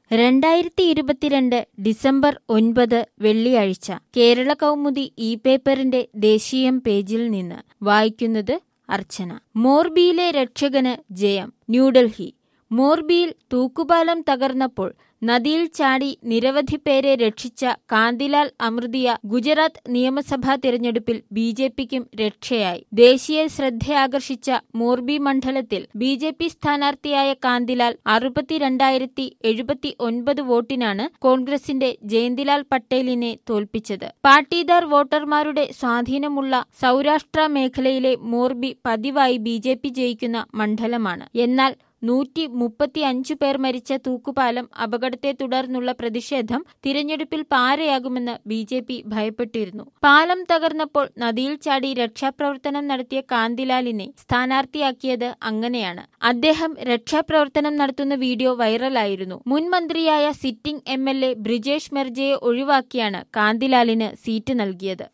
രണ്ടായിരത്തി ഇരുപത്തിരണ്ട് ഡിസംബർ ഒൻപത് വെള്ളിയാഴ്ച കേരള കൗമുദി ഇ പേപ്പറിന്റെ ദേശീയം പേജിൽ നിന്ന് വായിക്കുന്നത് അർച്ചന മോർബിയിലെ രക്ഷകന് ജയം ന്യൂഡൽഹി മോർബിയിൽ തൂക്കുപാലം തകർന്നപ്പോൾ നദിയിൽ ചാടി നിരവധി പേരെ രക്ഷിച്ച കാന്തിലാൽ അമൃതിയ ഗുജറാത്ത് നിയമസഭാ തിരഞ്ഞെടുപ്പിൽ ബി ജെ പിക്കും രക്ഷയായി ദേശീയ ശ്രദ്ധയാകർഷിച്ച മോർബി മണ്ഡലത്തിൽ ബി ജെ പി സ്ഥാനാർത്ഥിയായ കാന്തിലാൽ അറുപത്തിരണ്ടായിരത്തി എഴുപത്തി ഒൻപത് വോട്ടിനാണ് കോൺഗ്രസിന്റെ ജയന്തിലാൽ പട്ടേലിനെ തോൽപ്പിച്ചത് പാട്ടീദാർ വോട്ടർമാരുടെ സ്വാധീനമുള്ള സൗരാഷ്ട്ര മേഖലയിലെ മോർബി പതിവായി ബി ജെ പി ജയിക്കുന്ന മണ്ഡലമാണ് എന്നാൽ നൂറ്റി മുപ്പത്തിയഞ്ചു പേർ മരിച്ച തൂക്കുപാലം അപകടത്തെ തുടർന്നുള്ള പ്രതിഷേധം തിരഞ്ഞെടുപ്പിൽ പാരയാകുമെന്ന് ബി ജെ പി ഭയപ്പെട്ടിരുന്നു പാലം തകർന്നപ്പോൾ നദിയിൽ ചാടി രക്ഷാപ്രവർത്തനം നടത്തിയ കാന്തിലാലിനെ സ്ഥാനാർത്ഥിയാക്കിയത് അങ്ങനെയാണ് അദ്ദേഹം രക്ഷാപ്രവർത്തനം നടത്തുന്ന വീഡിയോ വൈറലായിരുന്നു മുൻ മന്ത്രിയായ sitting M L A Brijesh മെർജയെ ഒഴിവാക്കിയാണ് കാന്തിലാലിന് സീറ്റ് നൽകിയത്